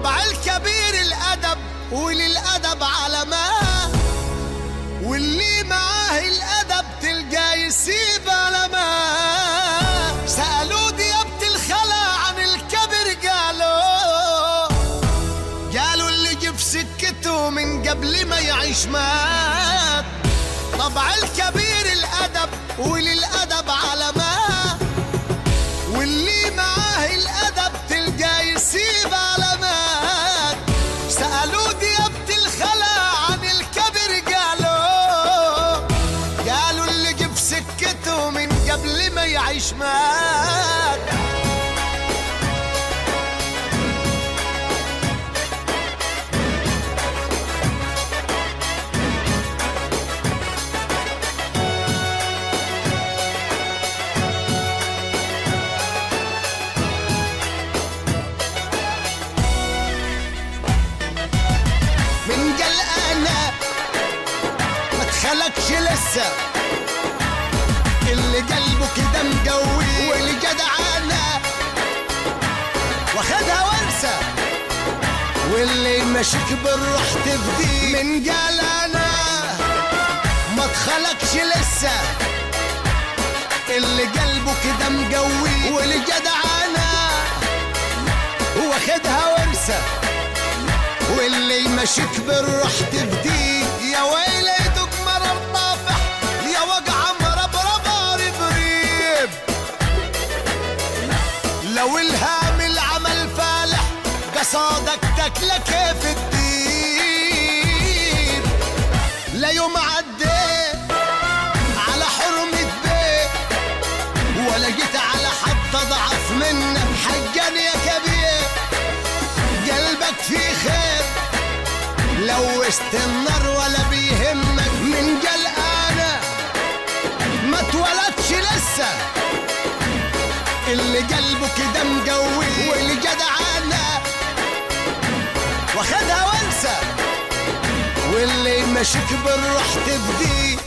طبع الكبير الأدب وللأدب علامات واللي معاه الأدب تلقاه يسيب علامات سألوا ديابة الخلا عن الكبر قالوا قالوا اللي جه في سكته من قبل ما يعيش مات طبع الكبير الأدب وللأدب علامات واللي معاه الأدب تلقاه يسيب علامات سألوا ديابة الخلا عن الكبر قالوا قالوا اللي جه في سكته من قبل ما يعيش مات من قلقانة ما تخلقش لسه اللي قلبه كده مقوي واللي جدعانة واخدها ورثة واللي ماشيك بالروح تفدي من قلقانة ما تخلقش لسه اللي قلبه كده مقوي واللي جدعانة واخدها ورثه واللي يمشيك بالروح تفديك يا ويلتك مرض طافح يا وجع مربرب بريب لو الهام العمل فالح قصادك تاكله كيف الدين لا يوم عديت على حرمة بيت ولا جيت على حد ضعف منك حقا يا كبير قلبك فيه خير لوست النار ولا بيهمك من قلقانة ما اتولدش لسه اللي قلبه كده مقوي واللي جدعانة واخدها وانسى واللي ماشيك بالروح تبدي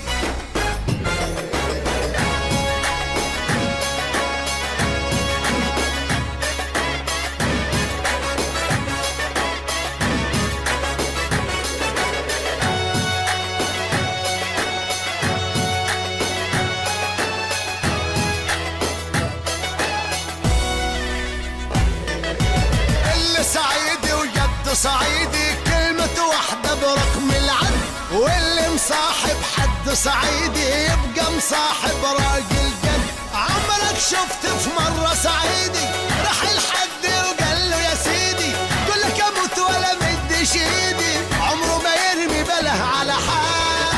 اللي صعيدي وجد صعيدي كلمة واحدة برقم العد واللي مصاحب حد صعيدي يبقى مصاحب راجل جد عمرك شفت في مرة صعيدي راح الحد وقال له يا سيدي قل لك اموت ولا مدش ايدي عمره ما يرمي بله على حال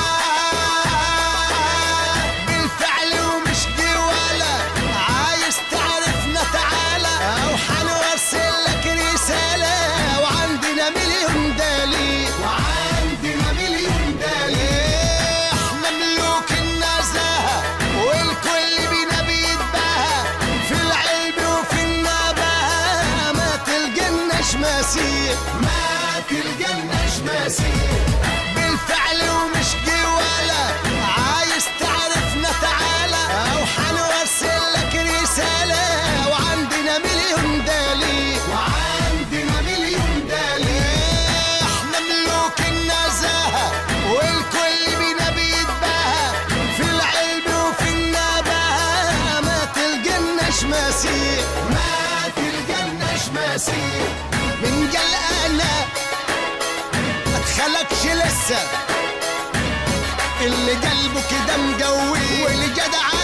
بالفعل ومش دي ولا عايز تعرفنا تعالى او حنوصل لك رسالة وعندنا مليون دليل وعندنا مليون دليل احنا ملوك النزاهة والكل بينا بيتباهى في العيب وفي النباهة ما تلقناش مسير ما تلقناش مسير بالفعل ومش جواله عايز تعرفنا تعالى او حنوصل لك رسالة وعندنا مليون دليل وعندنا مليون دليل احنا ملوك النزاهة والكل بينا بيتباهى في العلم وفي النباهة ما تلقناش مسير ما تلقناش مسير من قلقانة ما تخلقش لسه اللي قلبه كده مقوي واللي جدع